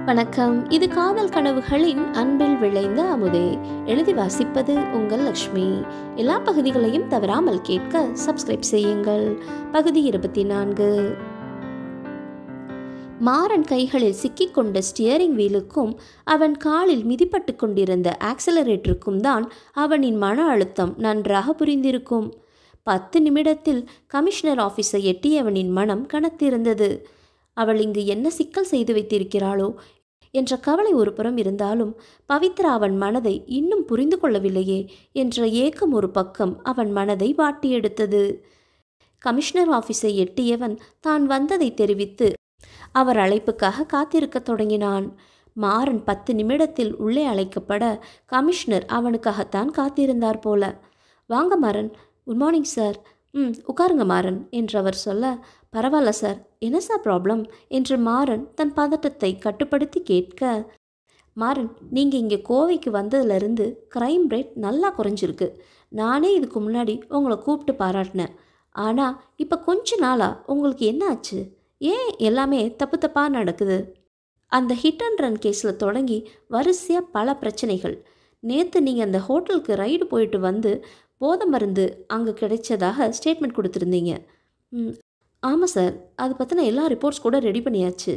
வணக்கம் இது காதல் கனவுகளின் அன்பில் விளைந்த அமுதே எழுதி வாசிப்பது உங்கள் லக்ஷ்மி எல்லா பகுதிகளையும் தவறாமல் கேட்க சப்ஸ்கிரைப் செய்யுங்கள் பகுதி இருபத்தி நான்கு மாறன் கைகளில் சிக்கிக்கொண்ட ஸ்டியரிங் வீலுக்கும் அவன் காலில் மிதிப்பட்டு கொண்டிருந்த ஆக்சலரேட்டருக்கும் தான் அவனின் மன அழுத்தம் நன்றாக புரிந்திருக்கும் பத்து நிமிடத்தில் கமிஷனர் ஆஃபீஸை எட்டியவனின் மனம் கனத்திருந்தது அவள் இங்கு என்ன சிக்கல் செய்து வைத்திருக்கிறாளோ என்ற கவலை ஒரு புறம் இருந்தாலும் பவித்ரா அவன் மனதை இன்னும் புரிந்து கொள்ளவில்லையே என்ற ஏக்கம் ஒரு பக்கம் அவன் மனதை வாட்டி எடுத்தது கமிஷனர் ஆஃபீஸை எட்டியவன் தான் வந்ததை தெரிவித்து அவர் அழைப்புக்காக காத்திருக்கத் தொடங்கினான் மாறன் பத்து நிமிடத்தில் உள்ளே அழைக்கப்பட கமிஷனர் அவனுக்காகத்தான் காத்திருந்தார் போல வாங்க மாறன் குட் மார்னிங் சார் ம் உட்காருங்க மாறன் என்றவர் சொல்ல பரவாயில்ல சார் என்ன சார் ப்ராப்ளம் என்று மாறன் தன் பதட்டத்தை கட்டுப்படுத்தி கேட்க மாறன் நீங்கள் இங்கே கோவைக்கு வந்ததுலேருந்து க்ரைம் ரேட் நல்லா குறைஞ்சிருக்கு நானே இதுக்கு முன்னாடி உங்களை கூப்பிட்டு பாராட்டினேன் ஆனால் இப்போ கொஞ்ச நாளாக உங்களுக்கு என்ன ஆச்சு ஏன் எல்லாமே தப்பு தப்பாக நடக்குது அந்த ஹிட் அண்ட் ரன் கேஸில் தொடங்கி வரிசையாக பல பிரச்சனைகள் நேற்று நீங்கள் அந்த ஹோட்டலுக்கு ரைடு போயிட்டு வந்து போதை மருந்து அங்கே கிடைச்சதாக ஸ்டேட்மெண்ட் கொடுத்துருந்தீங்க ம் ஆமாம் சார் அது பற்றின எல்லா ரிப்போர்ட்ஸ் கூட ரெடி பண்ணியாச்சு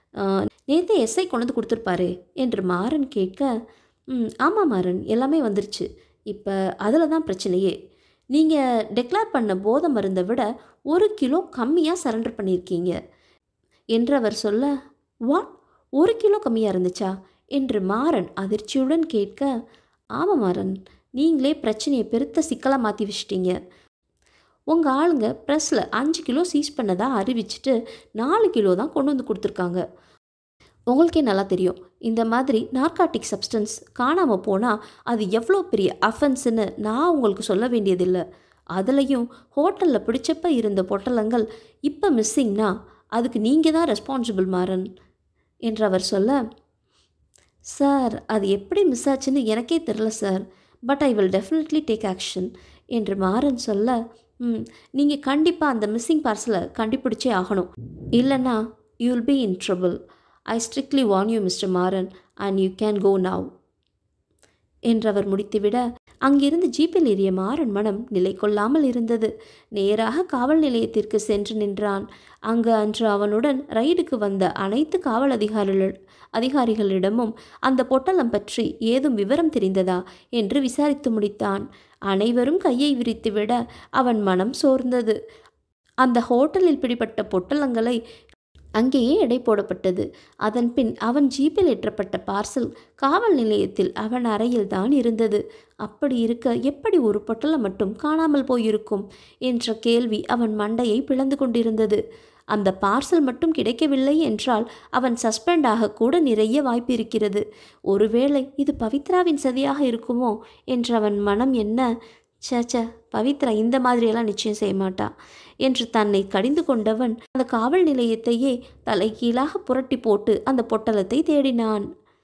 நேற்றே எஸ்ஐ கொண்டு வந்து கொடுத்துருப்பாரு என்று மாறன் கேட்க ம் ஆமாம் மாறன் எல்லாமே வந்துருச்சு இப்போ அதில் தான் பிரச்சனையே நீங்கள் டெக்ளேர் பண்ண போதை மருந்தை விட ஒரு கிலோ கம்மியாக சரண்டர் பண்ணியிருக்கீங்க என்று அவர் சொல்ல வாட் ஒரு கிலோ கம்மியாக இருந்துச்சா என்று மாறன் அதிர்ச்சியுடன் கேட்க ஆமாம் மாறன் நீங்களே பிரச்சனையை பெருத்த சிக்கலாக மாற்றி வச்சிட்டீங்க உங்கள் ஆளுங்க ப்ரெஸ்ஸில் அஞ்சு கிலோ சீஸ் பண்ணதாக அறிவிச்சிட்டு நாலு கிலோ தான் கொண்டு வந்து கொடுத்துருக்காங்க உங்களுக்கே நல்லா தெரியும் இந்த மாதிரி நார்காட்டிக் சப்ஸ்டன்ஸ் காணாமல் போனால் அது எவ்வளோ பெரிய அஃபென்ஸ்னு நான் உங்களுக்கு சொல்ல வேண்டியதில்லை அதுலேயும் ஹோட்டலில் பிடிச்சப்ப இருந்த பொட்டலங்கள் இப்போ மிஸ்ஸிங்னா அதுக்கு நீங்கள் தான் ரெஸ்பான்சிபிள் மாறன் என்று அவர் சொல்ல சார் அது எப்படி மிஸ் ஆச்சுன்னு எனக்கே தெரில sir but I will definitely take action என்று மாறன் சொல்ல ம் நீங்கள் கண்டிப்பாக அந்த மிஸ்ஸிங் பார்சலை கண்டுபிடிச்சே ஆகணும் இல்லைன்னா you will be in trouble I strictly warn you mister Maran and you can go now என்றவர் முடித்துவிட அங்கிருந்து ஜீப்பில் ஏறிய மாறன் மனம் நிலை கொள்ளாமல் இருந்தது நேராக காவல் நிலையத்திற்கு சென்று நின்றான் அங்கு அன்று அவனுடன் ரைடுக்கு வந்த அனைத்து காவல் அதிகாரிகள் அதிகாரிகளிடமும் அந்த பொட்டலம் பற்றி ஏதும் விவரம் தெரிந்ததா என்று விசாரித்து முடித்தான் அனைவரும் கையை விரித்துவிட அவன் மனம் சோர்ந்தது அந்த ஹோட்டலில் பிடிபட்ட பொட்டலங்களை அங்கேயே எடை போடப்பட்டது அதன் பின் அவன் ஜீப்பில் ஏற்றப்பட்ட பார்சல் காவல் நிலையத்தில் அவன் அறையில் தான் இருந்தது அப்படி இருக்க எப்படி ஒரு பொட்டலம் மட்டும் காணாமல் போயிருக்கும் என்ற கேள்வி அவன் மண்டையை பிளந்து கொண்டிருந்தது அந்த பார்சல் மட்டும் கிடைக்கவில்லை என்றால் அவன் சஸ்பெண்ட் ஆக கூட நிறைய வாய்ப்பு இருக்கிறது ஒருவேளை இது பவித்ராவின் சதியாக இருக்குமோ என்று அவன் மனம் என்ன சேச்ச பவித்ரா இந்த மாதிரியெல்லாம் நிச்சயம் செய்ய மாட்டா என்று தன்னை கடிந்து கொண்டவன் அந்த காவல் நிலையத்தையே தலைகீழாக புரட்டி போட்டு அந்த பொட்டலத்தை தேடினான்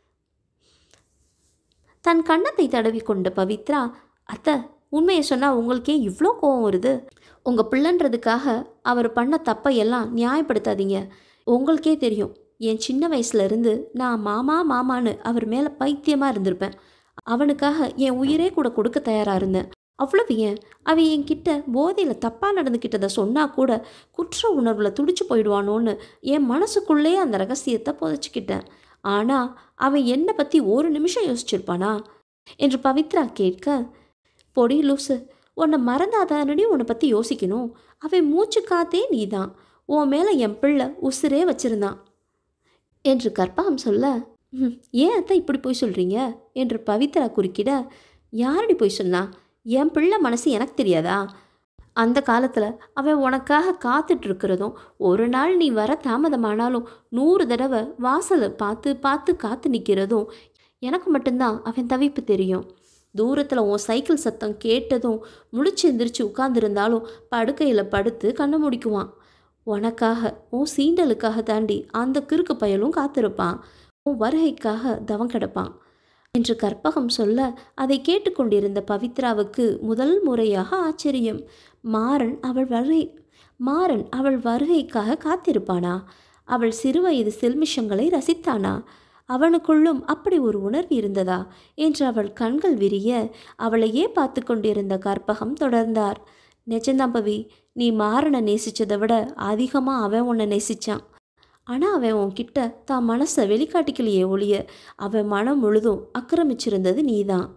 தன் கன்னத்தை தடவி கொண்ட பவித்ரா அத்தை உண்மையை சொன்னால் உங்களுக்கே இவ்வளோ கோவம் வருது உங்கள் பிள்ளைன்றதுக்காக அவர் பண்ண தப்பை எல்லாம் நியாயப்படுத்தாதீங்க உங்களுக்கே தெரியும் என் சின்ன வயசுலேருந்து நான் மாமா மாமான்னு அவர் மேலே பைத்தியமாக இருந்திருப்பேன் அவனுக்காக என் உயிரே கூட கொடுக்க தயாராக இருந்தேன் அவ்வளவு ஏன் அவன் என்கிட்ட போதையில் தப்பாக நடந்துக்கிட்டதை சொன்னால் கூட குற்ற உணர்வில் துடிச்சு போயிடுவானோன்னு என் மனசுக்குள்ளே அந்த ரகசியத்தை புதைச்சிக்கிட்டேன் ஆனால் அவன் என்னை பற்றி ஒரு நிமிஷம் யோசிச்சிருப்பானா என்று பவித்ரா கேட்க பொடி லூசு உன்னை மறந்தாதானடி உன்னை பற்றி யோசிக்கணும் அவன் மூச்சு காத்தே நீ தான் உன் மேலே என் பிள்ளை உசுரே வச்சிருந்தான் என்று கற்பகம் சொல்ல ஏன் அத்தை இப்படி போய் சொல்கிறீங்க என்று பவித்ரா குறுக்கிட யாரடி போய் சொன்னா என் பிள்ளை மனசு எனக்கு தெரியாதா அந்த காலத்தில் அவன் உனக்காக காத்துட்டு இருக்கிறதும் ஒரு நாள் நீ வர தாமதமானாலும் நூறு தடவை வாசலை பார்த்து பார்த்து காத்து நிற்கிறதும் எனக்கு மட்டும்தான் அவன் தவிப்பு தெரியும் தூரத்தில் உன் சைக்கிள் சத்தம் கேட்டதும் முழிச்சு எந்திரிச்சு உட்கார்ந்துருந்தாலும் படுக்கையில் படுத்து கண்ணை முடிக்குவான் உனக்காக உன் சீண்டலுக்காக தாண்டி அந்த கிறுக்கு பயலும் காத்திருப்பான் உன் வருகைக்காக தவம் கிடப்பான் என்று கற்பகம் சொல்ல அதை கேட்டுக்கொண்டிருந்த பவித்ராவுக்கு முதல் முறையாக ஆச்சரியம் மாறன் அவள் வருகை மாறன் அவள் வருகைக்காக காத்திருப்பானா அவள் சிறுவயது செல்மிஷங்களை ரசித்தானா அவனுக்குள்ளும் அப்படி ஒரு உணர்வு இருந்ததா என்று அவள் கண்கள் விரிய அவளையே பார்த்து கொண்டிருந்த கற்பகம் தொடர்ந்தார் நிஜந்தான் பவி நீ மாறனை நேசிச்சதை விட அதிகமாக அவன் உன்னை நேசிச்சான் ஆனால் அவன் உன்கிட்ட தான் மனசை வெளிக்காட்டிக்கலையே ஒழிய அவன் மனம் முழுதும் ஆக்கிரமிச்சிருந்தது நீதான்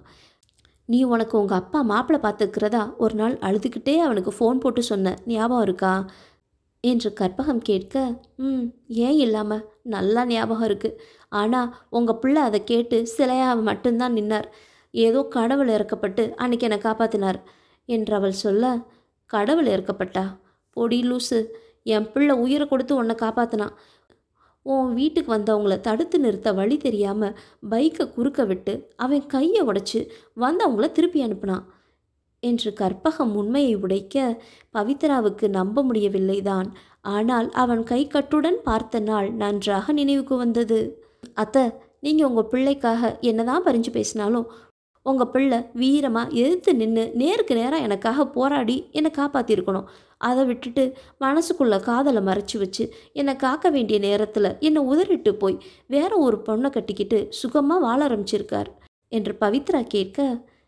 நீ உனக்கு உங்கள் அப்பா மாப்பிள்ளை பார்த்துக்கிறதா ஒரு நாள் அழுதுகிட்டே அவனுக்கு ஃபோன் போட்டு சொன்ன ஞாபகம் இருக்கா என்று கற்பகம் கேட்க ம் ஏன் இல்லாமல் நல்லா ஞாபகம் இருக்குது ஆனால் உங்கள் பிள்ளை அதை கேட்டு சிலையாக மட்டும்தான் நின்னார் ஏதோ கடவுள் இறக்கப்பட்டு அன்னைக்கு என்னை காப்பாத்தினார் என்று அவள் சொல்ல கடவுள் இறக்கப்பட்டா பொடி லூசு என் பிள்ளை உயிரை கொடுத்து உன்னை காப்பாத்தினான் உன் வீட்டுக்கு வந்தவங்கள தடுத்து நிறுத்த வழி தெரியாமல் பைக்கை குறுக்க விட்டு அவன் கையை உடைச்சு வந்தவங்கள திருப்பி அனுப்புனான் என்று கற்பகம் உண்மையை உடைக்க பவித்ராவுக்கு நம்ப முடியவில்லைதான் ஆனால் அவன் கை கட்டுடன் பார்த்த நாள் நன்றாக நினைவுக்கு வந்தது அத்தை நீங்கள் உங்கள் பிள்ளைக்காக என்னதான் பறிஞ்சு பேசினாலும் உங்கள் பிள்ளை வீரமாக எதிர்த்து நின்று நேருக்கு நேராக எனக்காக போராடி என்னை காப்பாற்றிருக்கணும் அதை விட்டுட்டு மனசுக்குள்ள காதலை மறைச்சி வச்சு என்னை காக்க வேண்டிய நேரத்தில் என்னை உதறிட்டு போய் வேற ஒரு பொண்ணை கட்டிக்கிட்டு சுகமாக வாழ ஆரம்பிச்சிருக்கார் என்று பவித்ரா கேட்க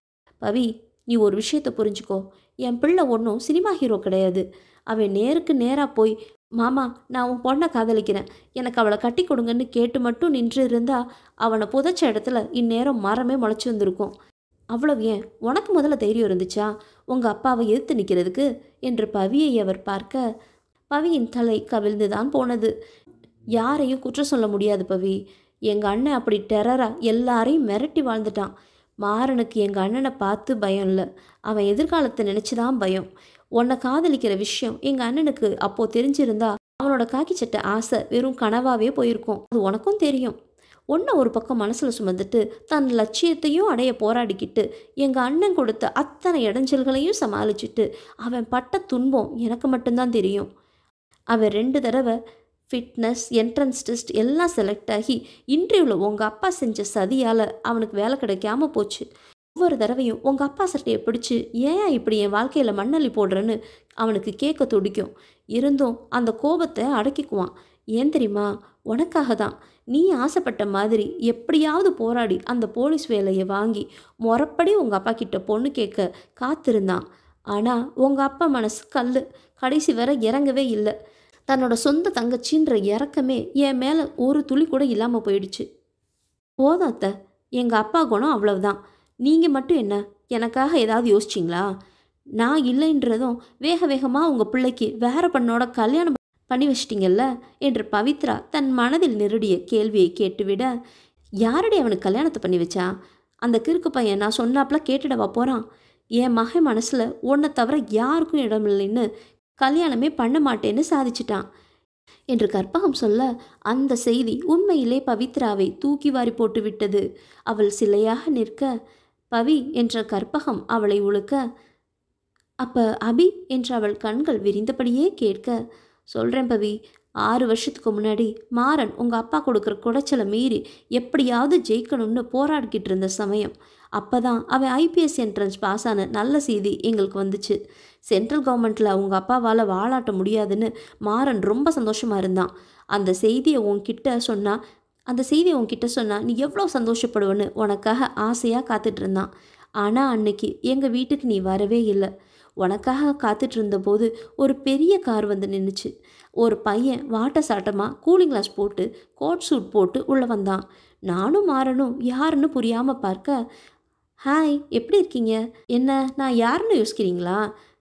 பவி நீ ஒரு விஷயத்தை புரிஞ்சுக்கோ என் பிள்ளை ஒன்றும் சினிமா ஹீரோ கிடையாது அவன் நேருக்கு நேராக போய் மாமா நான் உன் பொண்ணை காதலிக்கிறேன் எனக்கு அவளை கட்டி கொடுங்கன்னு கேட்டு மட்டும் நின்று இருந்தா அவனை புதைச்ச இடத்துல இந்நேரம் மரமே முளைச்சி வந்திருக்கும் அவ்வளவு ஏன் உனக்கு முதல்ல தைரியம் இருந்துச்சா உங்கள் அப்பாவை எதிர்த்து நிற்கிறதுக்கு என்று பவியை அவர் பார்க்க பவியின் தலை கவிழ்ந்துதான் போனது யாரையும் குற்றம் சொல்ல முடியாது பவி எங்கள் அண்ணன் அப்படி டெரரா எல்லாரையும் மிரட்டி வாழ்ந்துட்டான் மாறனுக்கு எங்கள் அண்ணனை பார்த்து பயம் இல்லை அவன் எதிர்காலத்தை நினச்சி தான் பயம் உன்னை காதலிக்கிற விஷயம் எங்கள் அண்ணனுக்கு அப்போது தெரிஞ்சிருந்தா அவனோட காக்கி சட்டை ஆசை வெறும் கனவாவே போயிருக்கும் அது உனக்கும் தெரியும் ஒன்றை ஒரு பக்கம் மனசில் சுமந்துட்டு தன் லட்சியத்தையும் அடைய போராடிக்கிட்டு எங்கள் அண்ணன் கொடுத்த அத்தனை இடைஞ்சல்களையும் சமாளிச்சுட்டு அவன் பட்ட துன்பம் எனக்கு மட்டும்தான் தெரியும் அவன் ரெண்டு தடவை ஃபிட்னஸ் என்ட்ரன்ஸ் டெஸ்ட் எல்லாம் செலக்ட் ஆகி இன்டர்வியூவில் உங்கள் அப்பா செஞ்ச சதியால் அவனுக்கு வேலை கிடைக்காம போச்சு ஒவ்வொரு தடவையும் உங்கள் அப்பா சட்டையை பிடிச்சி ஏன் இப்படி என் வாழ்க்கையில் மண்ணள்ளி போடுறேன்னு அவனுக்கு கேட்க துடிக்கும் இருந்தும் அந்த கோபத்தை அடக்கிக்குவான் ஏன் தெரியுமா உனக்காக தான் நீ ஆசைப்பட்ட மாதிரி எப்படியாவது போராடி அந்த போலீஸ் வேலையை வாங்கி முறப்படி உங்கள் அப்பா கிட்ட பொண்ணு கேட்க காத்திருந்தான் ஆனால் உங்கள் அப்பா மனசு கல் கடைசி வரை இறங்கவே இல்லை தன்னோட சொந்த தங்கச்சின்ற இறக்கமே என் மேலே ஒரு துளி கூட இல்லாமல் போயிடுச்சு போதும் அத்தை எங்கள் அப்பா குணம் அவ்வளவுதான் நீங்கள் மட்டும் என்ன எனக்காக ஏதாவது யோசிச்சிங்களா நான் இல்லைன்றதும் வேக வேகமாக உங்கள் பிள்ளைக்கு வேற பண்ணோட கல்யாணம் பண்ணி வச்சிட்டிங்கல்ல என்று பவித்ரா தன் மனதில் நெருடிய கேள்வியை கேட்டுவிட யாரடி அவனுக்கு கல்யாணத்தை பண்ணி வச்சா அந்த கிறுக்கு பையன் நான் சொன்னாப்புல கேட்டுடவா போகிறான் என் மகன் மனசில் உன்னை தவிர யாருக்கும் இடமில்லைன்னு கல்யாணமே பண்ண மாட்டேன்னு சாதிச்சிட்டான் என்று கற்பகம் சொல்ல அந்த செய்தி உண்மையிலே பவித்ராவை தூக்கி வாரி போட்டு விட்டது அவள் சிலையாக நிற்க பவி என்ற கற்பகம் அவளை உழுக்க அப்ப அபி என்று அவள் கண்கள் விரிந்தபடியே கேட்க சொல்கிறேன் பவி ஆறு வருஷத்துக்கு முன்னாடி மாறன் உங்கள் அப்பா கொடுக்குற குடைச்சலை மீறி எப்படியாவது ஜெயிக்கணும்னு போராடிக்கிட்டு இருந்த சமயம் அப்போ தான் அவன் ஐபிஎஸ் என்ட்ரன்ஸ் பாஸ் ஆன நல்ல செய்தி எங்களுக்கு வந்துச்சு சென்ட்ரல் கவர்மெண்ட்டில் உங்கள் அப்பாவால் வாழாட்ட முடியாதுன்னு மாறன் ரொம்ப சந்தோஷமாக இருந்தான் அந்த செய்தியை உன்கிட்ட சொன்னா அந்த செய்தியை உன்கிட்ட சொன்னா நீ எவ்வளோ சந்தோஷப்படுவேன்னு உனக்காக ஆசையாக காத்துட்டு இருந்தான் ஆனால் அன்னைக்கு எங்கள் வீட்டுக்கு நீ வரவே இல்லை உனக்காக காத்துட்டு இருந்தபோது ஒரு பெரிய கார் வந்து நின்றுச்சு ஒரு பையன் வாட்ட சாட்டமாக கூலிங் கிளாஸ் போட்டு கோட் சூட் போட்டு உள்ளே வந்தான் நானும் மாறனும் யாருன்னு புரியாமல் பார்க்க ஹாய் எப்படி இருக்கீங்க என்ன நான் யாருன்னு யோசிக்கிறீங்களா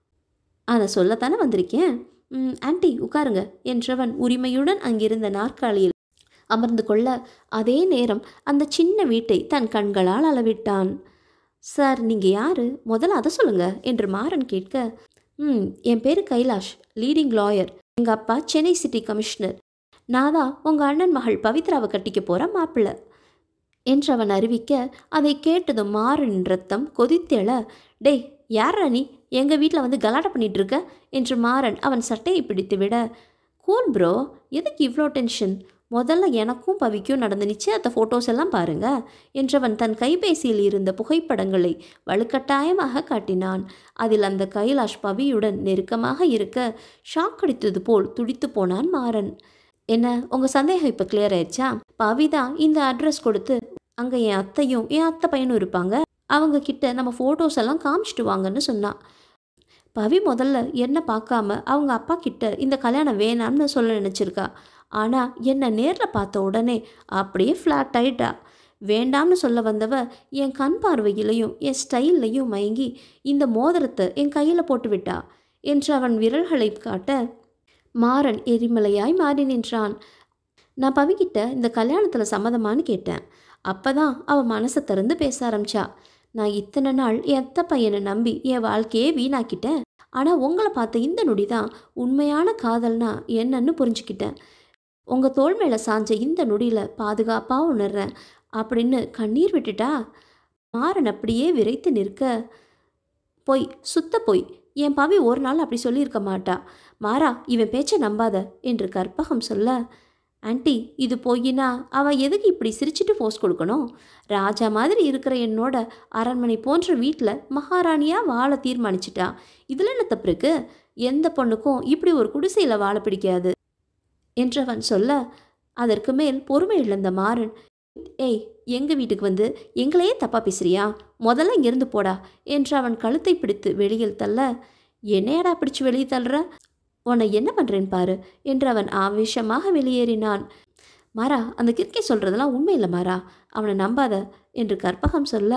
அதை சொல்லத்தானே வந்திருக்கேன் ம், ஆன்ட்டி உட்காருங்க என்றவன் உரிமையுடன் அங்கிருந்த நாற்காலியில் அமர்ந்து கொள்ள அதே நேரம் அந்த சின்ன வீட்டை தன் கண்களால் அளவிட்டான் சார் நீங்கள் யார் முதல்ல அதை சொல்லுங்க என்று மாறன் கேட்க ம் என் பேர் கைலாஷ் லீடிங் லாயர் எங்கள் அப்பா சென்னை சிட்டி கமிஷனர் நான் தான் உங்கள் அண்ணன் மகள் பவித்ராவை கட்டிக்க போகிற மாப்பிள்ளை என்று அவன் அறிவிக்க அதை கேட்டதும் மாறனின் ரத்தம் கொதித்தெழ டேய் யாரா நீ எங்கள் வீட்டில் வந்து கலாட்டை பண்ணிட்டு இருக்க என்று மாறன் அவன் சட்டையை பிடித்து விட கூல் ப்ரோ எதுக்கு இவ்வளோ டென்ஷன் முதல்ல எனக்கும் பவிக்கும் நடந்த நிச்சயத்த ஃபோட்டோஸ் எல்லாம் பாருங்க என்றவன் தன் கைபேசியில் இருந்த புகைப்படங்களை வலுக்கட்டாயமாக காட்டினான் அதில் அந்த கைலாஷ் பவியுடன் நெருக்கமாக இருக்க ஷாக் அடித்தது போல் துடித்து போனான் மாறன் என்ன உங்கள் சந்தேகம் இப்போ கிளியர் ஆயிடுச்சா பவி தான் இந்த அட்ரஸ் கொடுத்து அங்கே என் அத்தையும் என் அத்தை பையனும் இருப்பாங்க அவங்க கிட்ட நம்ம ஃபோட்டோஸ் எல்லாம் காமிச்சிட்டு வாங்கன்னு சொன்னான் பவி முதல்ல என்ன பார்க்காம அவங்க அப்பா கிட்ட இந்த கல்யாணம் வேணாம்னு சொல்ல நினச்சிருக்கா ஆனால் என்னை நேரில் பார்த்த உடனே அப்படியே ஃப்ளாட் ஆயிட்டா வேண்டாம்னு சொல்ல வந்தவ என் கண் பார்வையிலையும் என் ஸ்டைல்லையும் மயங்கி இந்த மோதிரத்தை என் கையில் போட்டு விட்டா என்று அவன் விரல்களை காட்ட மாறன் எரிமலையாய் மாறி நின்றான் நான் பவிக்கிட்ட இந்த கல்யாணத்தில் சம்மதமான்னு கேட்டேன் அப்போ தான் அவள் மனசை திறந்து பேச ஆரம்பிச்சா நான் இத்தனை நாள் என் அத்தை பையனை நம்பி என் வாழ்க்கையே வீணாக்கிட்டேன் ஆனால் உங்களை பார்த்த இந்த நொடி தான் உண்மையான காதல்னா என்னன்னு புரிஞ்சுக்கிட்டேன் உங்கள் தோள் மேலே சாஞ்ச இந்த நொடியில் பாதுகாப்பாக உணர்றேன் அப்படின்னு கண்ணீர் விட்டுட்டா மாறன் அப்படியே விரைத்து நிற்க பொய் சுத்த பொய் என் பவி ஒரு நாள் அப்படி சொல்லியிருக்க மாட்டா மாறா இவன் பேச்சை நம்பாத என்று கற்பகம் சொல்ல ஆன்ட்டி இது பொய்யினா அவ எதுக்கு இப்படி சிரிச்சிட்டு போஸ் கொடுக்கணும் ராஜா மாதிரி இருக்கிற என்னோட அரண்மனை போன்ற வீட்டில் மகாராணியாக வாழ தீர்மானிச்சிட்டா இதில் என்ன தப்பு இருக்கு எந்த பொண்ணுக்கும் இப்படி ஒரு குடிசையில் வாழ பிடிக்காது என்றவன் சொல்ல அதற்கு மேல் பொறுமை இழந்த மாறன் ஏய் எங்கள் வீட்டுக்கு வந்து எங்களையே தப்பாக பேசுறியா முதல்ல இங்கிருந்து போடா என்று அவன் கழுத்தை பிடித்து வெளியில் தள்ள என்னையடா பிடிச்சு வெளியே தள்ளுற உன்னை என்ன பண்ணுறேன் பாரு என்று அவன் ஆவேசமாக வெளியேறினான் மாறா அந்த கிறுக்கை சொல்கிறதெல்லாம் உண்மை இல்லை மாறா அவனை நம்பாத என்று கற்பகம் சொல்ல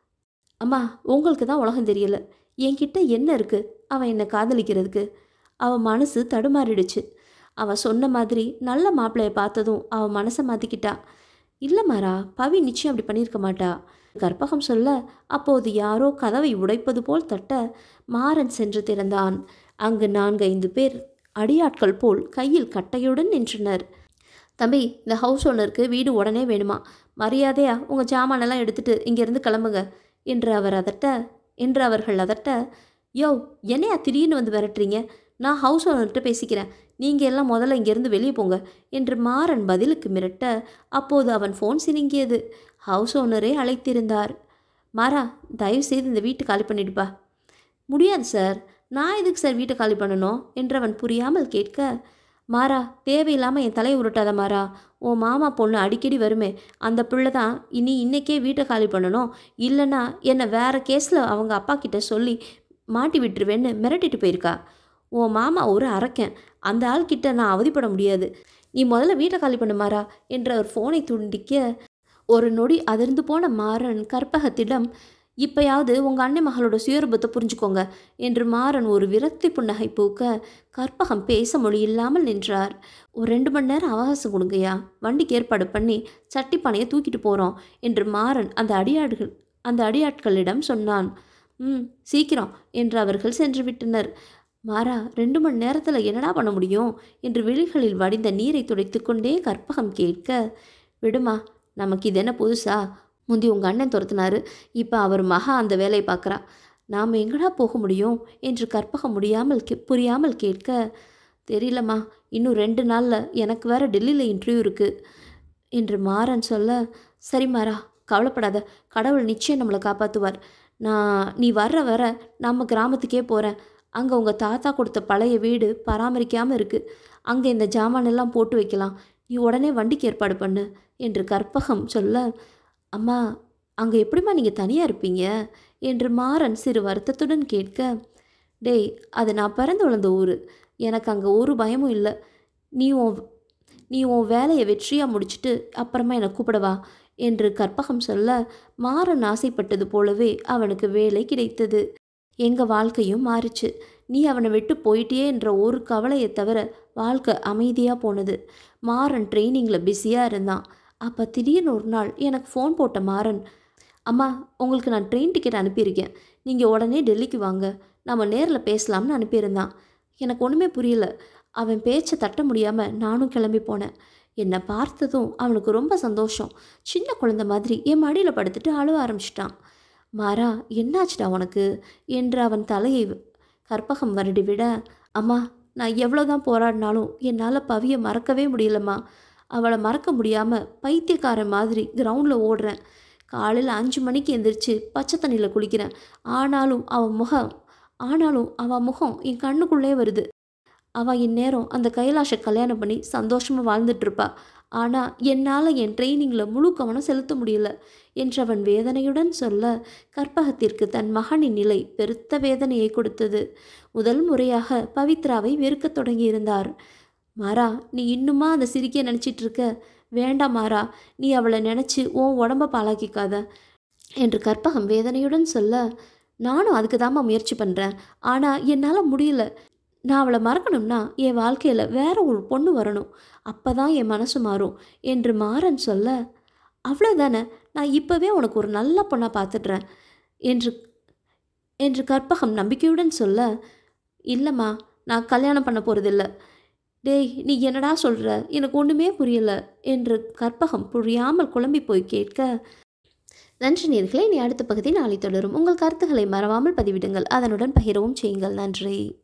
அம்மா உங்களுக்கு தான் உலகம் தெரியல என்கிட்ட என்ன இருக்குது அவன் என்னை காதலிக்கிறதுக்கு அவன் மனசு தடுமாறிடுச்சு அவன் சொன்ன மாதிரி நல்ல மாப்பிள்ளைய பார்த்ததும் அவன் மனசை மாற்றிக்கிட்டா இல்லை மாறா பவி நிச்சயம் அப்படி பண்ணியிருக்க மாட்டா கற்பகம் சொல்ல அப்போது யாரோ கதவை உடைப்பது போல் தட்ட மாறன் சென்று திறந்தான் அங்கு நான்கு ஐந்து பேர் அடியாட்கள் போல் கையில் கட்டையுடன் நின்றனர் தம்பி இந்த ஹவுஸ் ஓனருக்கு வீடு உடனே வேணுமா மரியாதையா உங்கள் ஜாமானெல்லாம் எடுத்துட்டு இங்கேருந்து கிளம்புங்க என்று அவர் அதட்ட என்று அவர்கள் அதட்ட யோ என்னையா திடீர்னு வந்து விரட்டுறீங்க நான் ஹவுஸ் ஓனர்கிட்ட பேசிக்கிறேன் நீங்கள் எல்லாம் முதல்ல இங்கேருந்து வெளியே போங்க என்று மாறன் பதிலுக்கு மிரட்ட அப்போது அவன் ஃபோன் சினுங்கியது ஹவுஸ் ஓனரே அழைத்திருந்தார் மாறா தயவு செய்து இந்த வீட்டை காலி பண்ணிடுப்பா முடியாது சார் நான் எதுக்கு சார் வீட்டை காலி பண்ணணும் என்று அவன் புரியாமல் கேட்க மாறா தேவையில்லாமல் என் தலையை உருட்டாத மாறா உன் மாமா பொண்ணு அடிக்கடி வருமே அந்த பிள்ளை தான் இனி இன்னைக்கே வீட்டை காலி பண்ணணும் இல்லைன்னா என்னை வேற கேஸில் அவங்க அப்பா கிட்ட சொல்லி மாட்டி விட்டுருவேன்னு மிரட்டிட்டு போயிருக்கா உன் மாமா ஒரு அரக்கன் அந்த ஆள்கிட்ட நான் அவதிப்பட முடியாது நீ முதல்ல வீட்டை காலி பண்ணு மாறா என்று அவர் ஃபோனை துண்டிக்க ஒரு நொடி அதிர்ந்து போன மாறன் கற்பகத்திடம் இப்பயாவது உங்கள் அன்னை மகளோட சுயரூபத்தை புரிஞ்சுக்கோங்க என்று மாறன் ஒரு விரக்தி புன்னகை பூக்க கற்பகம் பேச மொழி இல்லாமல் நின்றார் ஒரு ரெண்டு மணி நேரம் அவகாசம் கொடுங்கய்யா வண்டிக்கு ஏற்பாடு பண்ணி சட்டி பானையை தூக்கிட்டு போகிறோம் என்று மாறன் அந்த அடியாட்கள் அந்த அடியாட்களிடம் சொன்னான் ம் சீக்கிரம் என்று அவர்கள் சென்று விட்டனர் மாறா ரெண்டு மணி நேரத்தில் என்னடா பண்ண முடியும் என்று விழிகளில் வடிந்த நீரை துடைத்து கொண்டே கற்பகம் கேட்க விடுமா நமக்கு இது என்ன புதுசா முந்தி உங்கள் அண்ணன் துரத்துனாரு இப்போ அவர் மகா அந்த வேலையை பார்க்குறா நாம் எங்கடா போக முடியும் என்று கற்பகம் முடியாமல் கே புரியாமல் கேட்க தெரியலம்மா இன்னும் ரெண்டு நாளில் எனக்கு வேற டெல்லியில் இன்டர்வியூ இருக்குது என்று மாறன் சொல்ல சரி மாறா கவலைப்படாத கடவுள் நிச்சயம் நம்மளை காப்பாற்றுவார் நான் நீ வர்ற வர நம்ம கிராமத்துக்கே போகிறேன் அங்கே உங்கள் தாத்தா கொடுத்த பழைய வீடு பராமரிக்காமல் இருக்குது அங்கே இந்த ஜாமானெல்லாம் போட்டு வைக்கலாம் நீ உடனே வண்டிக்கு ஏற்பாடு பண்ணு என்று கற்பகம் சொல்ல அம்மா அங்கே எப்படிம்மா நீங்கள் தனியாக இருப்பீங்க என்று மாறன் சிறு வருத்தத்துடன் கேட்க டேய் அது நான் பிறந்து வளர்ந்த ஊர் எனக்கு அங்கே ஒரு பயமும் இல்லை நீ உன் நீ உன் வேலையை வெற்றியாக முடிச்சிட்டு அப்புறமா என்னை கூப்பிடவா என்று கற்பகம் சொல்ல மாறன் ஆசைப்பட்டது போலவே அவனுக்கு வேலை கிடைத்தது எங்கள் வாழ்க்கையும் மாறிச்சு நீ அவனை விட்டு போயிட்டே என்ற ஒரு கவலையை தவிர வாழ்க்கை அமைதியாக போனது மாறன் ட்ரைனிங்கில் பிஸியாக இருந்தான் அப்போ திடீர்னு ஒரு நாள் எனக்கு ஃபோன் போட்ட மாறன் அம்மா உங்களுக்கு நான் ட்ரெயின் டிக்கெட் அனுப்பியிருக்கேன் நீங்கள் உடனே டெல்லிக்கு வாங்க நம்ம நேரில் பேசலாம்னு அனுப்பியிருந்தான் எனக்கு ஒன்றுமே புரியல அவன் பேச்சை தட்ட முடியாமல் நானும் கிளம்பி போனேன் என்னை பார்த்ததும் அவனுக்கு ரொம்ப சந்தோஷம் சின்ன குழந்தை மாதிரி என் மடியில் படுத்துட்டு அழுவ ஆரம்பிச்சிட்டான் மாறா என்னாச்சுடா உனக்கு என்று அவன் தலையை கற்பகம் வருடி விட அம்மா நான் எவ்வளோதான் போராடினாலும் என்னால் பவியை மறக்கவே முடியலம்மா அவளை மறக்க முடியாமல் பைத்தியக்காரன் மாதிரி கிரவுண்டில் ஓடுறேன் காலையில் அஞ்சு மணிக்கு எந்திரிச்சு பச்சை தண்ணியில் குளிக்கிறேன் ஆனாலும் அவன் முகம் ஆனாலும் அவள் முகம் என் கண்ணுக்குள்ளே வருது அவள் இந்நேரம் அந்த கைலாஷை கல்யாணம் பண்ணி சந்தோஷமாக வாழ்ந்துட்டுருப்பா ஆனால் என்னால் என் ட்ரைனிங்கில் முழு கவனம் செலுத்த முடியல என்றவன் வேதனையுடன் சொல்ல கற்பகத்திற்கு தன் மகனின் நிலை பெருத்த வேதனையை கொடுத்தது முதல் முறையாக பவித்ராவை வெறுக்கத் தொடங்கியிருந்தார் மாறா நீ இன்னுமா அந்த சிரிக்க நினச்சிட்டு இருக்க வேண்டாம் மாறா நீ அவளை நினச்சி உன் உடம்ப பாழாக்கிக்காத என்று கற்பகம் வேதனையுடன் சொல்ல நானும் அதுக்கு தாம்மா முயற்சி பண்ணுறேன் ஆனால் என்னால் முடியல நான் அவளை மறக்கணும்னா என் வாழ்க்கையில் வேற ஒரு பொண்ணு வரணும் அப்போ தான் என் மனசு மாறும் என்று மாறன் சொல்ல அவ்வளோதானே நான் இப்போவே உனக்கு ஒரு நல்ல பொண்ணாக பார்த்துடுறேன் என்று என்று கற்பகம் நம்பிக்கையுடன் சொல்ல இல்லைம்மா நான் கல்யாணம் பண்ண போகிறதில்ல டேய் நீ என்னடா சொல்கிற எனக்கு ஒன்றுமே புரியல என்று கற்பகம் புரியாமல் குழம்பி போய் கேட்க நன்றி நேர்களே நீ அடுத்த பகுதி நாளை தொடரும் உங்கள் கருத்துக்களை மறவாமல் பதிவிடுங்கள் அதனுடன் பகிரவும் செய்யுங்கள் நன்றி